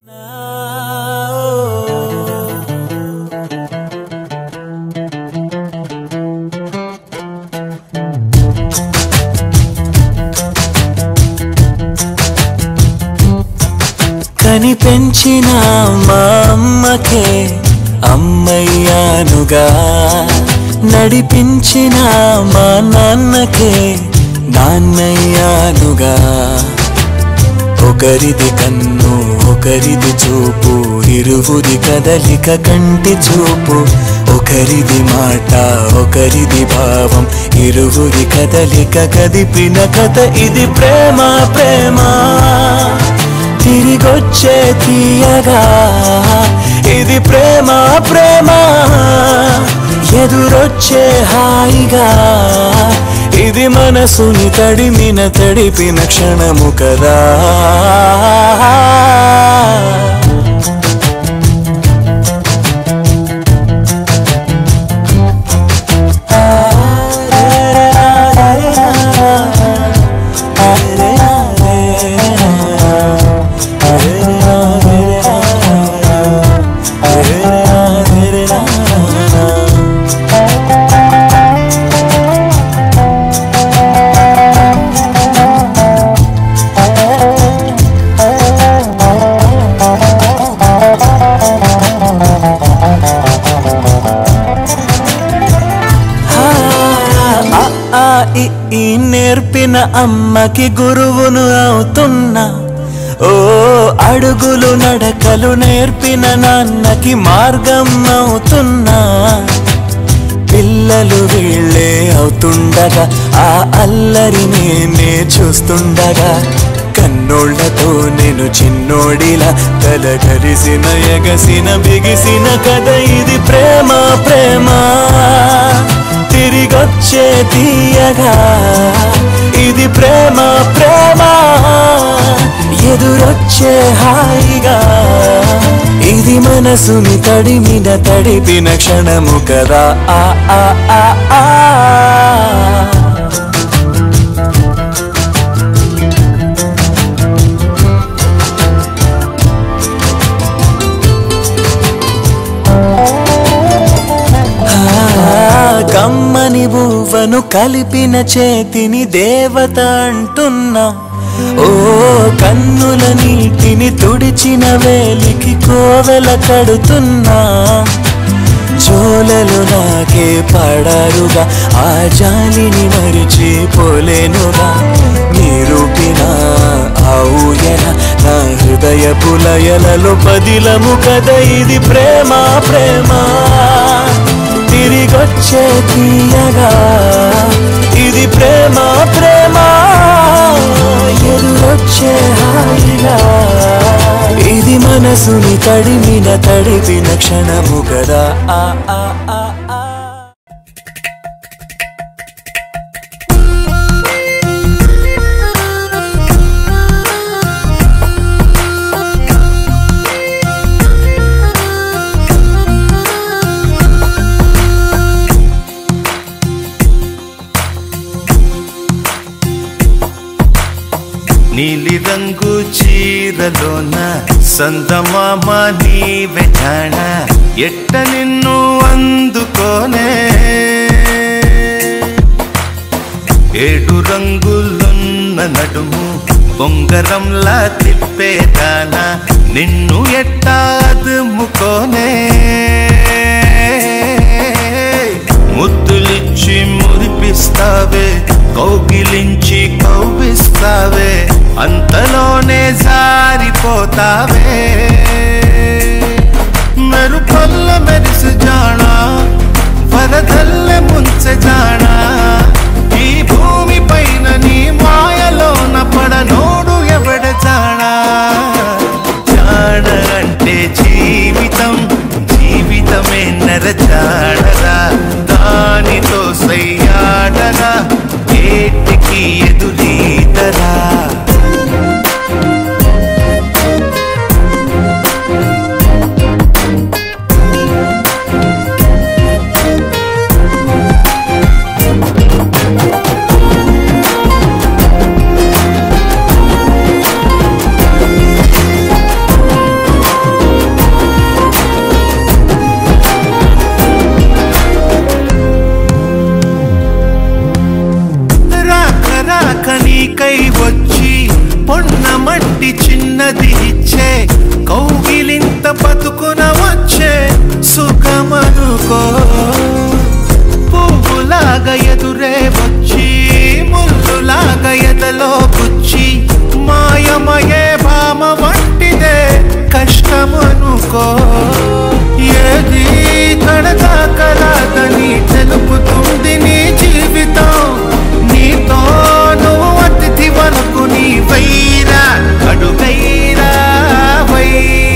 కని పెంచిన మా అమ్మకే అమ్మయ్యానుగా నడిపించిన మా నాన్నకే నాన్నయ్యానుగా ఒకరిది కన్ను ఒకరిది చూపు ఇరువురి కదలిక కంటి చూపు ఒకరిది మాట ఒకరిది భావం ఇరువురి కదలిక కదిపిన కథ ఇది ప్రేమ ప్రేమ తిరిగొచ్చే తీయగా ఇది ప్రేమ ప్రేమ ఎదురొచ్చే హాయిగా ఇది మనసుని తడిమిన తడిపిన క్షణము కదా ఆ, ఆ, ఈ, ఈ నేర్పిన అమ్మకి గురువును అవుతున్నా ఓ అడుగులు నడకలు నేర్పిన నాన్నకి మార్గం అవుతున్నా పిల్లలు వీళ్ళే అవుతుండగా ఆ అల్లరి నేనే చూస్తుండగా కన్నోళ్లతో నేను చిన్నోడిలా కలగలిసిన ఎగసిన బిగిసిన కథ ఇది ప్రేమ ప్రేమ తిరిగొచ్చే తీయగా ఇది ప్రేమ ప్రేమ ఎదురొచ్చే హాయిగా ఇది మనసుని తడిమిన తడిపిన క్షణము కదా ఆ ఆ ఆ ఆ ఆ, కమ్మని బువ్వను కలిపిన చేతిని దేవత అంటున్నా ఓ కన్నుల నీటిని తుడిచిన వేలికి కోవెల కడుతున్నా జోలలు నాకే పడారుగా ఆ జాలిని మరిచిపోలేనుగా నిరూపిన ఆ ఊయన నా హృదయ పులయలలో పదిలము కథ ఇది ప్రేమ ప్రేమ తిరిగొచ్చే తీయగా ఇది ప్రేమ ప్రేమ ఎదురొచ్చే హాయిగా ఇది మనసుని తడిమిన తడిపిన క్షణము కదా ఆ ఆ ఆ ఆ నీలి రంగు చీరలోన సందమామ నీవే జాణ ఎట్ట నిన్ను అందుకోనే ఏడు రంగులున్న నడుము బొంగరంలా తిప్పేదానా నిన్ను ఎట్టా అదుముకోనే ముద్దులిచ్చి మురిపిస్తావే కౌగిలించి కౌగిస్తావే అంతలోనే జారిపోతావే మెరుపల్ల మెరిసి జాణా వరదల్లె ముంచె జాణా ఈ భూమి పైన నీ మాయలోన పడనోడు ఎవడ జాణా జాణ అంటే జీవితం జీవితమే నర జాడరా దానితో సయ్యాడరా ఏటికి ఎదురీతరా కలిసి ఇచ్చే కౌగిలింత బతుకున వచ్చే సుఖమనుకో పువ్వులాగా ఎదురే వచ్చి ముళ్ళులాగా ఎదలో గుచ్చి మాయమయే భామ వంటిదే కష్టమనుకో ఏది కడదాకరాదని తెలుపుతుంది నీ జీవితం నీతో నువ్వు అతిథి వరకు నీ వైరా అడుగైరా వై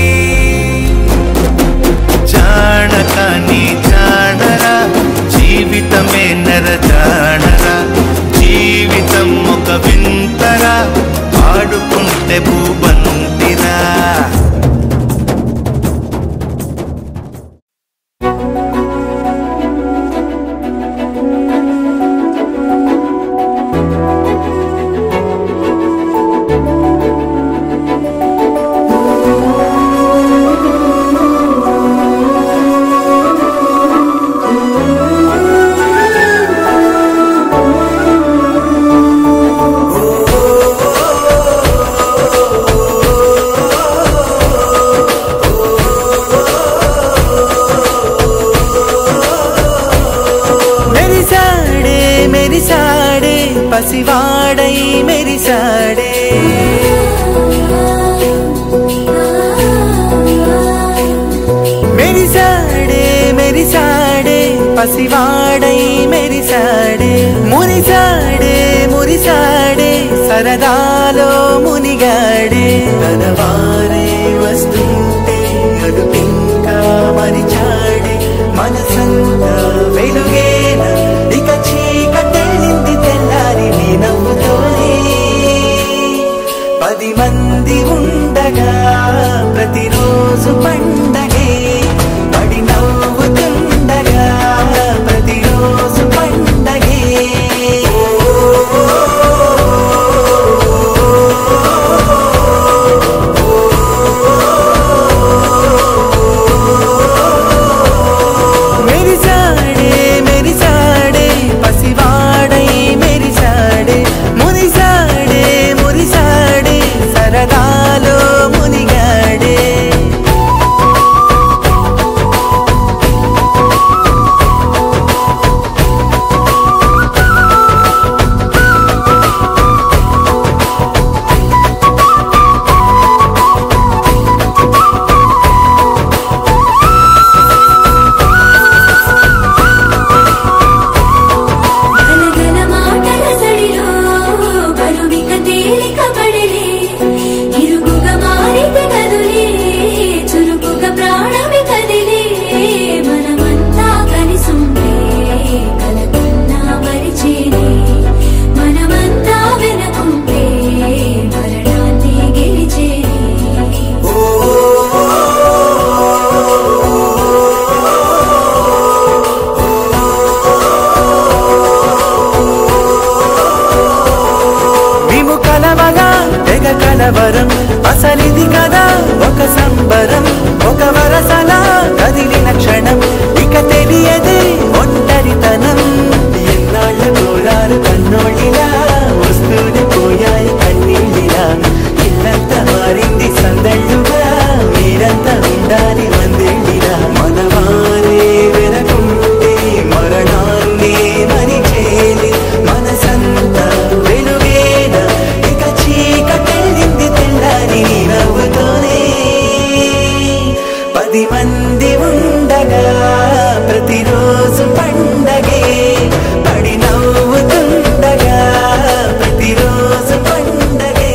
జానక నీ జానరా జీవితమే నర జానరా జీవితం ఒక వింతరా ఆడుకుంటే భూబంతిరా మెరిసాడే మెరిసాడే పసివాడై మెరిసాడే మెరిసాడే మెరిసాడే పసివాడై మెరిసాడే మురిసాడే మురిసాడే సరదాలో మునిగాడే తనవారే వస్తుంటే అదుపింకా మరిచాడే మనసంతా వెలుగేన ఇక చీకటెళ్ళింది తెల్లారి నీ నవ్వుతోనే పది మంది ఉండగా ప్రతిరోజు పండగే పడి నవ్వుతుండగా ప్రతిరోజు పండగే మెరిసాడే మెరిసాడే పసివాడై మెరిసాడే మురిసాడే మురిసాడే సరదాలో మునిగాడే గలగల మాటల సడిలో బలువిక తేలిక పడలే ఇరుగుగా మారితే కదులే చురుకుగా ప్రాణమి కదిలే మనమంతా కలిసుండే కలకన్నా మరిచేనే మనమంతా వెనకుంటే మరణాన్ని గెలిచేనే మేము కలవగా తెగ కలవరం అసలిది కదా ఒక సంబరం ఒక వరసలా కదిలిన క్షణం ఇక తెలియదే ఒంటరితనం ఎన్నాళ్ళ కోరారు కన్నోళ్ళిలా వస్తూనే పోయాయి కన్నీళ్ళిలా ఇల్లంతా మారింది సందళ్ళుగా మీరంతా ఉండాలి మందిళ్ళిలా మనవారే వెనకుంటే మరణాన్ని మరిచేలి మనసంతా వెలుగేన ఇక చీకటెళ్ళింది తెల్లారి నీ నవ్వుతోనే పది మంది ఉండగా ప్రతిరోజు పండగే పడి నవ్వుతుండగా ప్రతిరోజు పండగే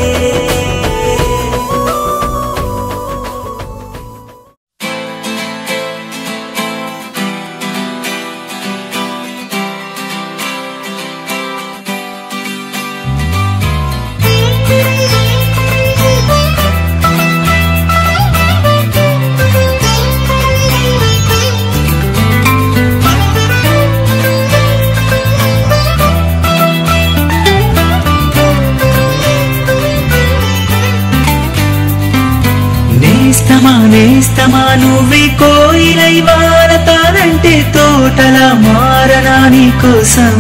నేస్తమా నేస్తమా నువ్వే కోయిలై వారతానంటే తోటలా మారనా నీ కోసం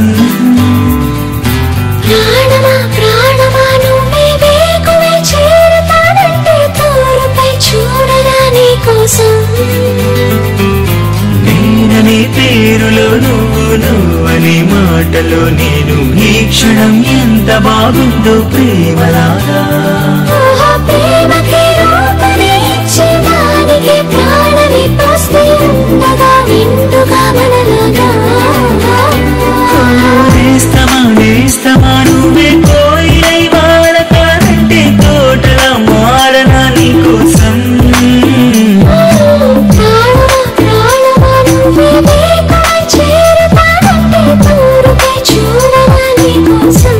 ప్రాణమా ప్రాణమా నువ్వే వేకువే చేరతానంటే తో జంటలో నేను ఈ క్షణం ఎంత బాగుందో ప్రేమలాగా ఆహా ప్రేమకి రూపమే ఇచ్చి దానికి ప్రాణమి పోస్తే ఉండగా నిండుగా మనలాగా నేస్తమా నేస్తమా నువ్వే కోయిలై వాడతానంటే తోటల మారనా నీకోసం ప్రాణమా ప్రాణమా నువ్వే వేగమై చేరుతానంటే తూరుపై చూడగా నీకోసం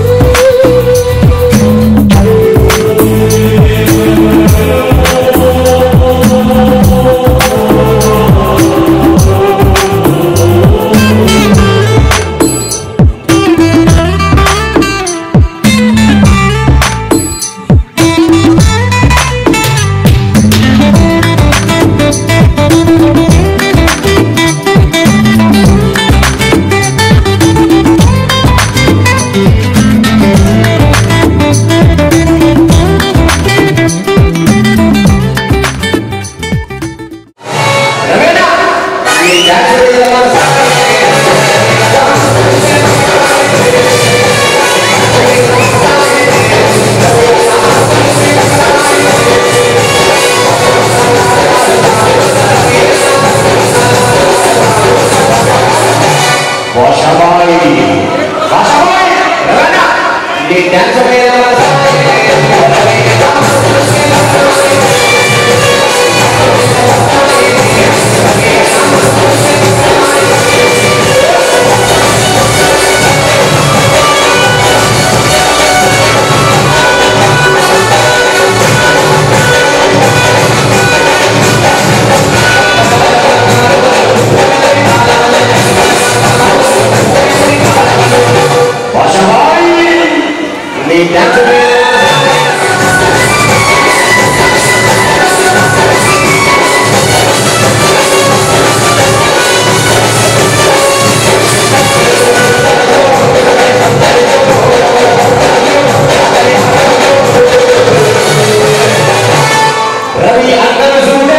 వర్షమాయి వర్షమాయి రవణ నీ డాన్స్ వర్షమాయి నీ డాన్స్ రవి అందరూ చూడే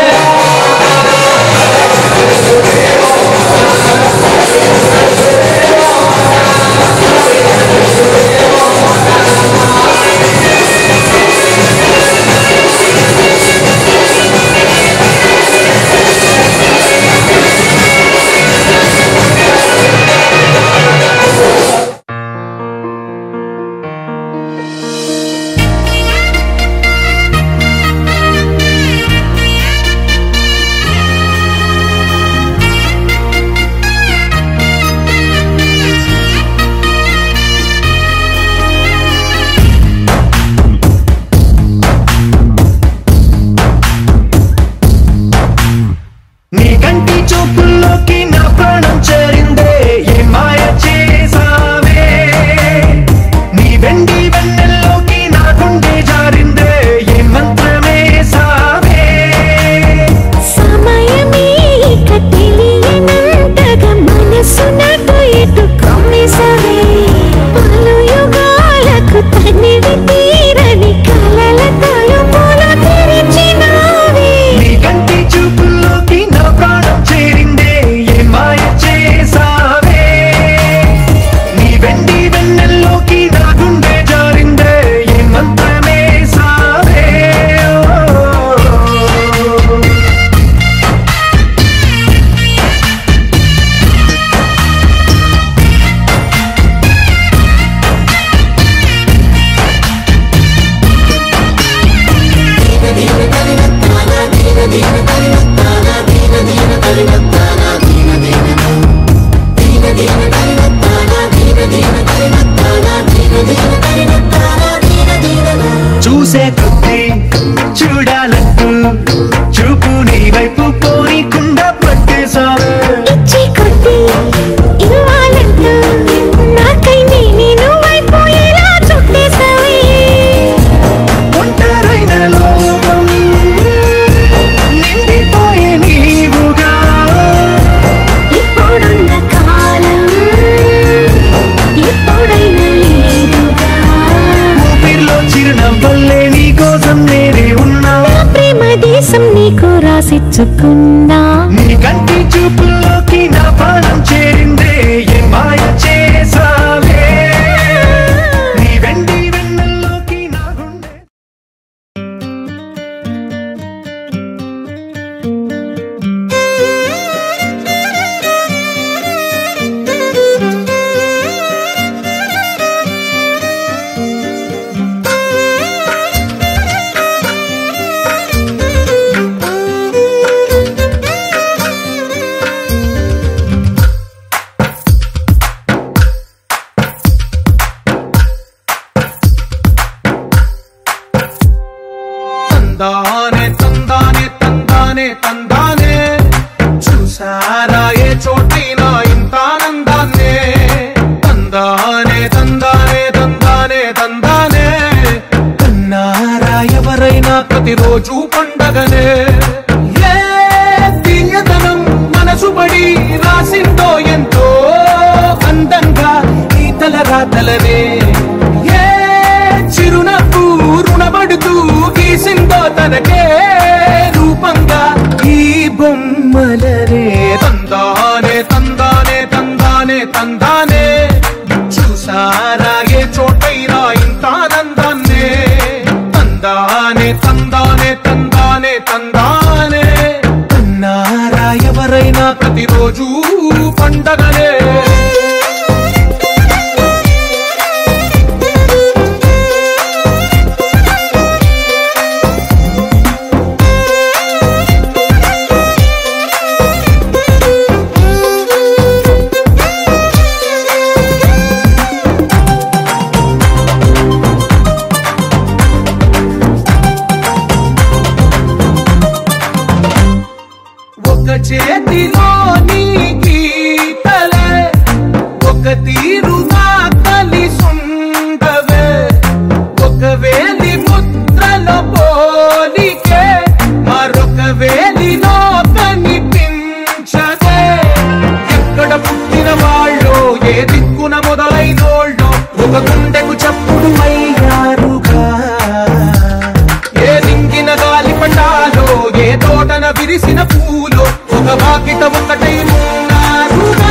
నీ కంటి చూపుల్లోకి నా ప్రాణం చేరిందే ఏ మాయ చేసావే నీ వెండి వెన్నెల్లోకి నా గుండె జారిందే ఏ మంత్రమే సావే సమయమే ఇక తెలియనంతగా మనసు నాకు ఎటు కమ్మిసవే పలు యుగాలకు తనివి తీరని కలల తలుపులు తెరిచినావే నీ కంటి చూపుల్లోకి నా ప్రాణం చేరిందే ఏ మాయ చేసావే నీ వెండి వెన్నెల్లోకి నా గుండె జారిందే ఏ మంత్రమే సావే ఓ. చూసే కొద్ది చూడాలంటూ చూపు నీ వైపు పోనీకుండా పట్టేశావే ఇచ్చే కొద్దీ ఇవ్వాలంటూ నాకై నేను అయిపోయేలా చుట్టేసావే ఒంటరైన లోపం నిండిపోయే నీవుగా ఇప్పుడున్న కాలం ఎప్పుడైనా లేదుగా ఊపిరిలో చిరునవ్వల్లే నీ కోసం నేనే ఉన్నా నా ప్రేమ దేశం నీకు రాసిచ్చుకున్నా నీ కంటి చూపుల్లోకి నా ప్రాణం చేరిందే ఏ మాయ చేసావే ప్రతిరోజు పండగనే ఏ తీయదనం మనసు పడి రాసిందో ఎంతో అందంగా ఈ తల రాతలనే ఏ చిరునవ్వు రుణపడుతూ గీసిందో తనకే రూపంగా ఈ బొమ్మలనే తందానే తందానే తందానే తందానే చూసారా ఏ చోటైనా ఇంత ఆనందాన్నే తందానే తందానే తందానే తందానే అన్నారా ఎవరైనా ప్రతిరోజు పండగనే ఒక చేతిలో నీ గీతలే ఒక తీరుగా కలిసుండవే ఒక వేలి ముద్రల పోలికే మరొక వేలిలో కనిపించదే ఎక్కడ పుట్టిన వాళ్ళో ఏ దిక్కున మొదలైనోళ్ళో ఒక గుండెకు చప్పుడు అయ్యారుగా ఏ రింగిన గాలి పండాలో ఏ తోటన విరిసిన పూలో ఒక వాకిట ఒకటై ఉన్నారుగా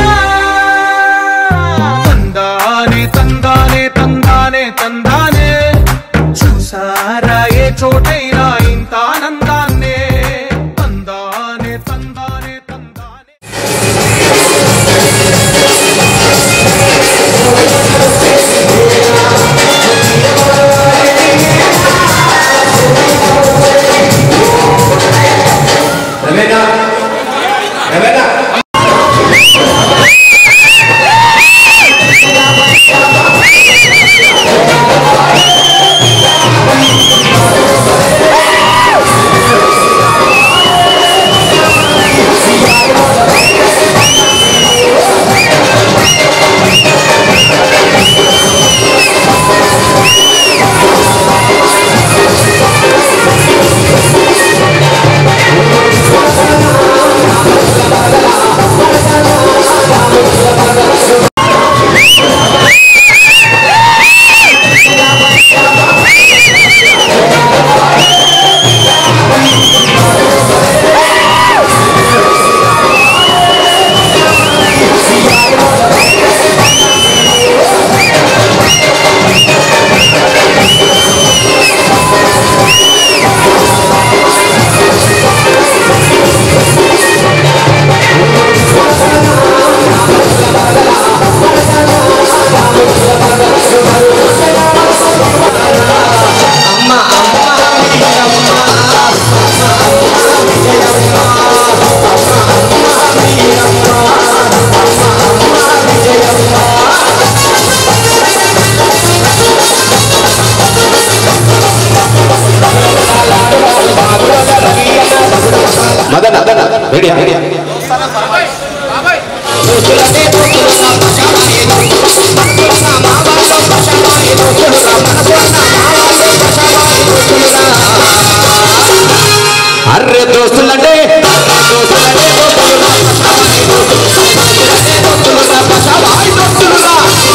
తందానే తందానే తందానే తందానే చూసారా ఏ చోటైనా ఇంత ఆనందాన్నే తందానే తందానే తందానే రవేనా రవేనా మదన రెడీ రెడీ అర్రే దోస్తులంటే దోస్తులంటే దోస్తులురా పశవాయి దోస్తులురా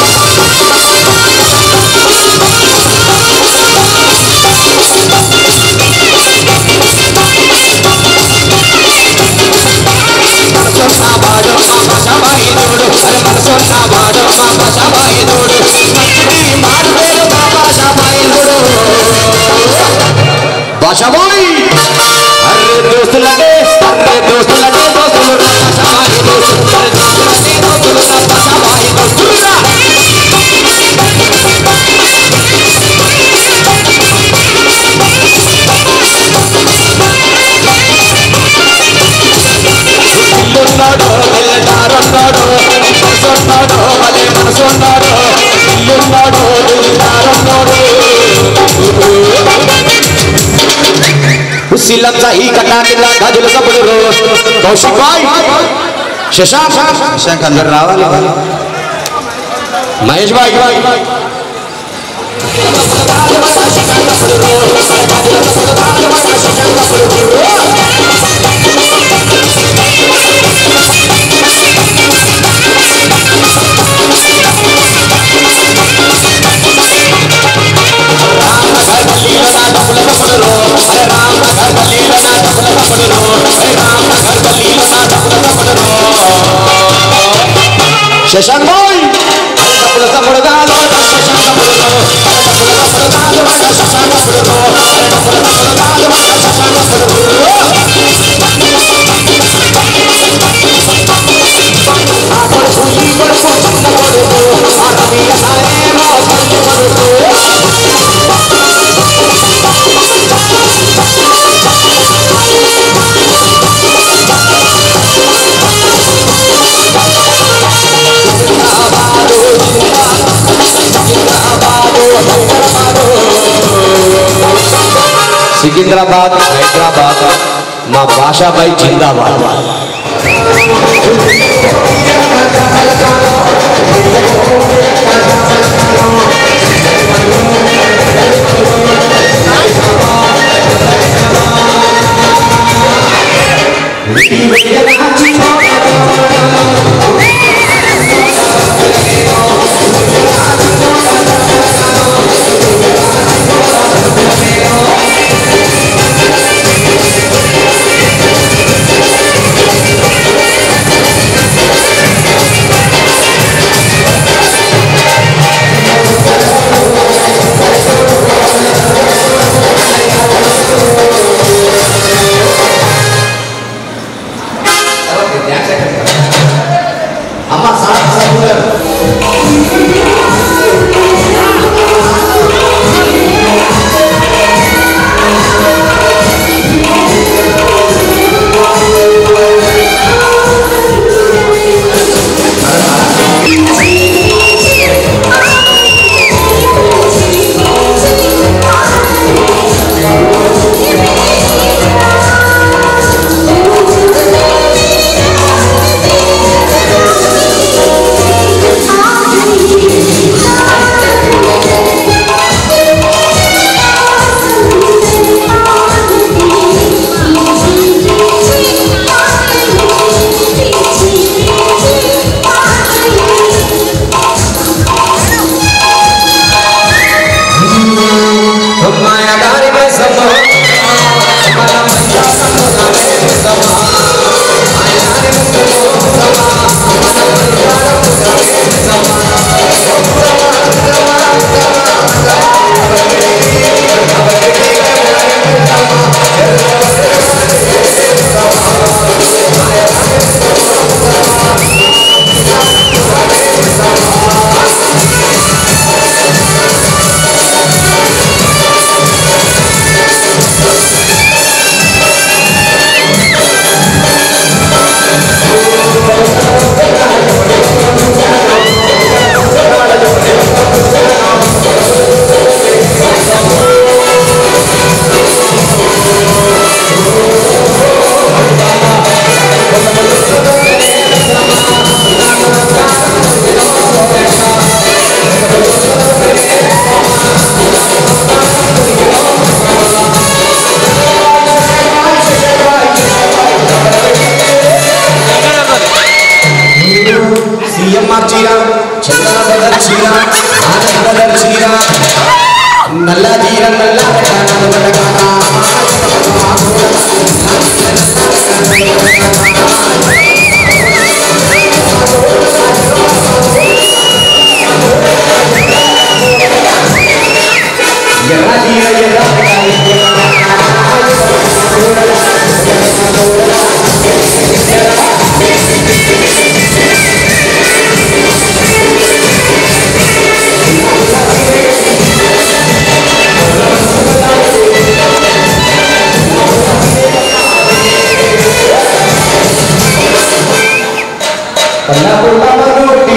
మనసున్నవాడు మా పశవాయిదోడు అరే మనసున్నవాడు మా పశవాయిదోడు మంచిది మారువేరు మా పశవాయిదోడు పశవాయి అరే దోస్తులంటే అరే దోస్తులంటే దోస్తులురా పశవాయి దోస్తులు అరే దోస్తులంటే దోస్తులురా పశవాయి దోస్తులురా ఇల్లున్నాడు వెళ్ళారన్నాడు మనసున్నాడు మళ్ళీ మనసున్నాడు ఇల్లున్నాడు వెళ్ళారన్నాడు ఉసిలంతా ఈ కట్టాకిల్ల గదులు సపుడు కౌశిక్ బాయ్ శశాంక్ శశాంక్ అందరు రావాలి మహేష్ బాయ్ శశాంక్ బాయ్ సికింద్రాబాద్ హైదరాబాద్ మా భాషాబాయి జిందాబాద్ సిఎంఆర్ చీర చందన బదర్ చీర ఆనంద్ బదర్ చీర నల్ల చీర నల్ల ఎర్ర చీర ఎర్ర పల్లా పుల్లా రోటి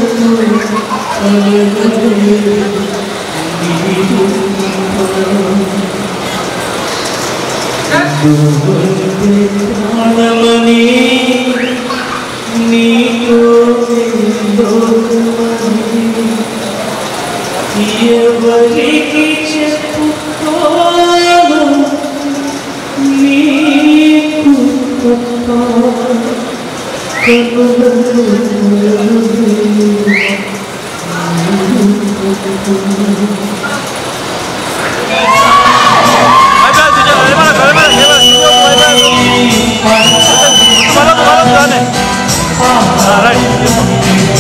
ప్రాణమని నీతో ఎవరికి చెప్పుకోను నీకు తప్ప Alright.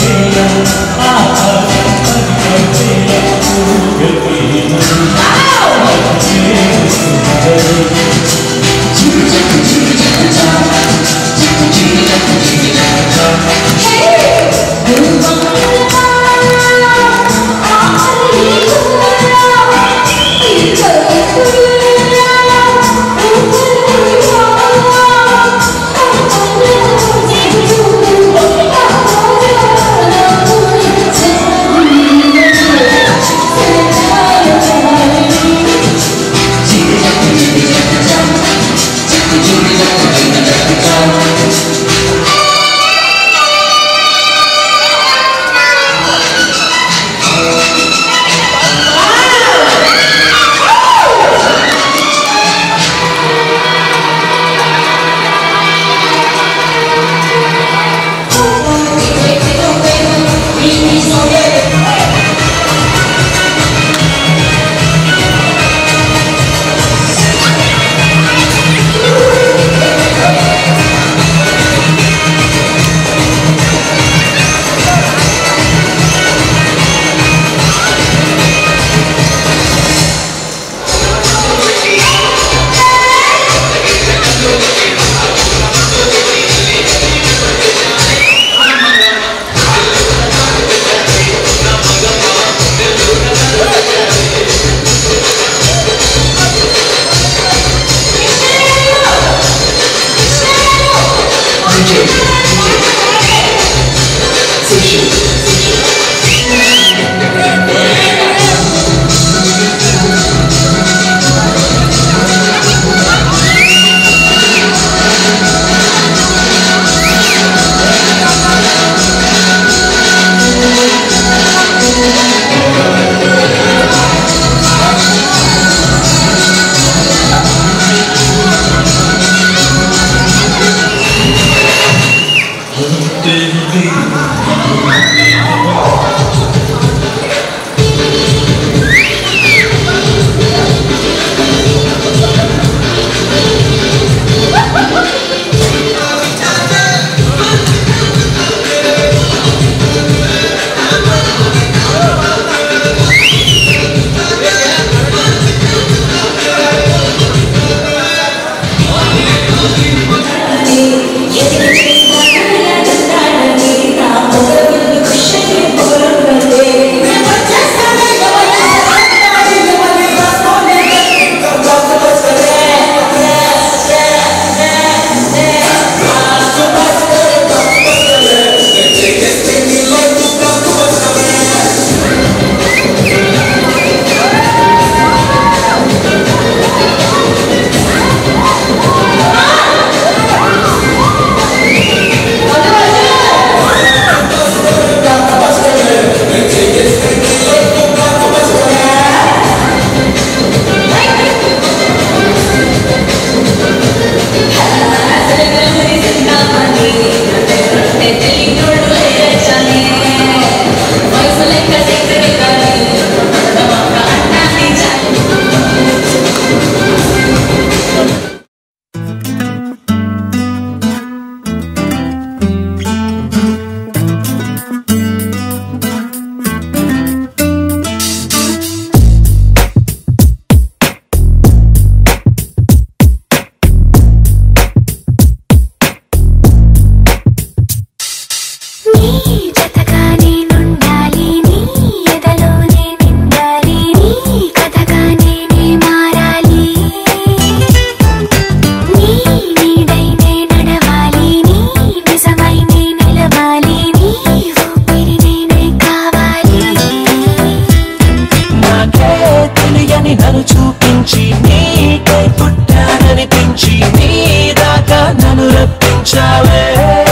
మార్చావే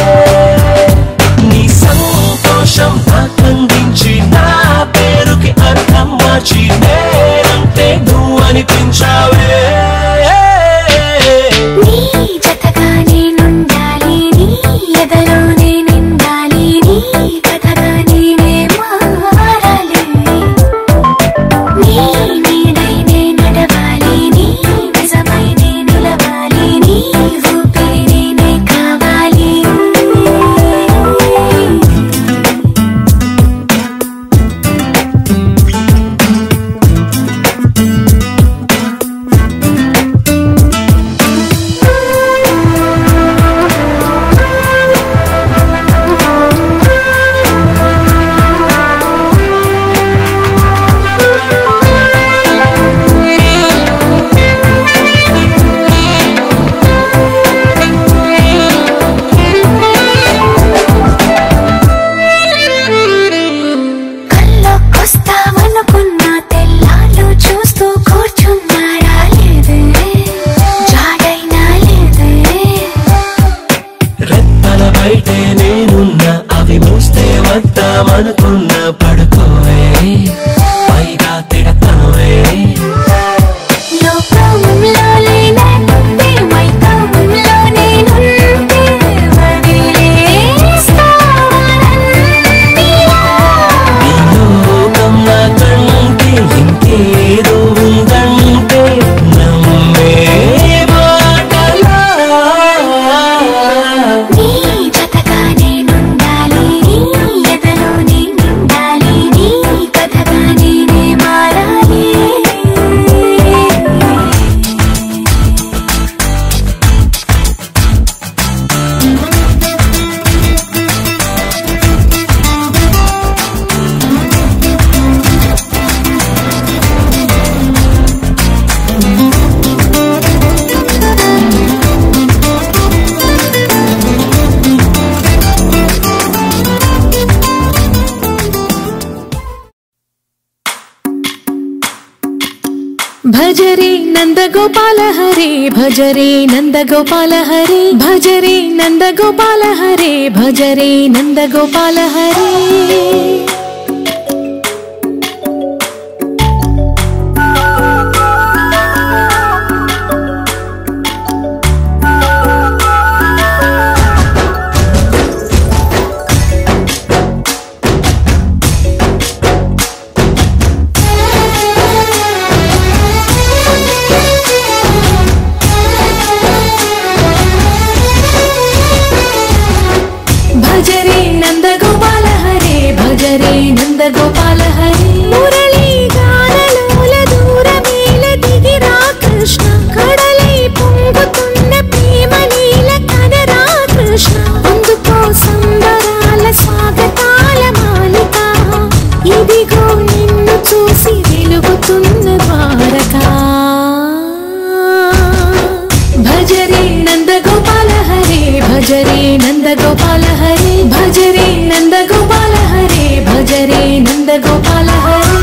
నీ సంతోషం నాకందించి నా పేరుకి అర్థం మార్చి నేనంటే నువ్వు అనిపించావే నీ జతగా నేనుండాలి నీ ఎదలోనే నిండాలి నీ కథగా నేనే మారాలి నీ నీడై నే నడవాలి నీ నిజమై నే నిలవాలి నీ ఊపిరి నేనే కావాలి కల్లోకొస్తావనుకున్న తెల్లాలు చూస్తూ కూర్చున్నారా లేదే జాడైనా లేదే రెప్పల బయటే నేనున్నా అవి మూస్తే వద్దామనుకున్నా పడుకోవే పైగా తిడతావే లోకంలో లేనంటే మైకంలో నేనుంటే వదిలేస్తావనన్నీయా. ఈ లోకం నాకంటే ఇంకేదో ఉందంటే నమ్మే మాటలా నీ జతగా నేనుండాలి నీ ఎదలో నేనుండాలి నీ కథగా నేనే మారాలి భజరే నందగోపాల హరే భజరే నందగోపాల హరే భజరే నందగోపాల హరే భజరే నందగోపాల హరే భజరే నందగోపాల హరే భజరే నందగోపాల హరే మురళీ గానలోల దూరమేల దిగిరా కృష్ణ కడలై పొంగుతున్న ప్రేమ నీల కనరా కృష్ణ అందుకో సంబరాల స్వాగతాల మాలిక ఇదిగో నిన్ను చూసి వెలుగుతున్న ద్వారకా భజరే నందగోపాల హరే భజరే నందగోపాల హరే భజరే నందగోపాల హరే భజరే నందగోపాల హరే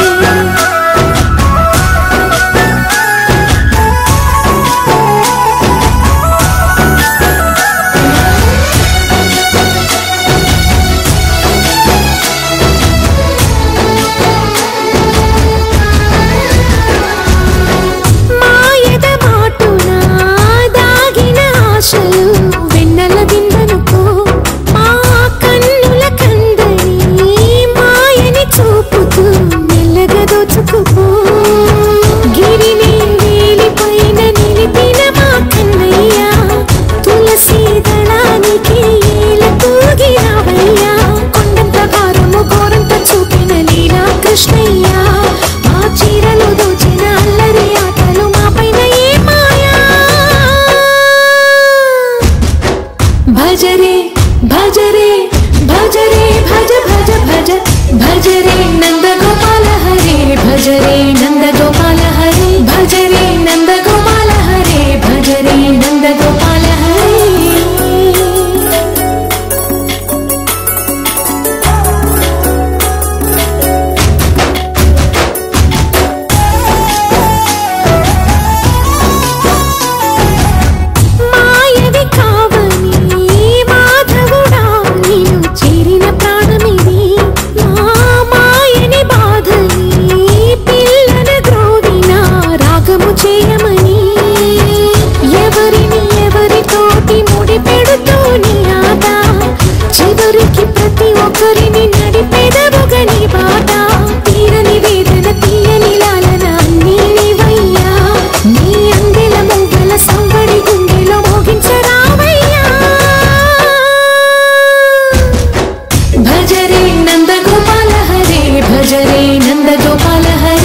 మాయద మాటున దాగిన ఆశలు వెన్నెల విందనుకో మా కన్నుల కందని మాయని చూపుతూ మెల్లగా దోచుకుపో గిరిని వేలిపైన నిలిపిన మా కన్నయ్య తులసి దళానికి ఏల తూగి రావయ్యా కొండంత భారము ఘోరంత చూపిన లీలా కృష్ణయ్య మా చీరలు దోచిన అల్లరి ఆటలు మా పైన ఏ మాయా భజరే భజరే భజరే భజ భజ భజ భజరే నందగోపాల హరే భజరే నందగోపాల హరే భజరే నందగోపాల హరే భజరే నందగోపాల హరే పెదవుగా నీ బాట తీరని వేదన తీయని లాలన అన్నీ నీవయ్యా నీ అందెల మొగ్గల సంవడి గుండెలో మోగించరావయ్యా భజరే నంద గోపాల హరే భజరే నంద గోపాల హరే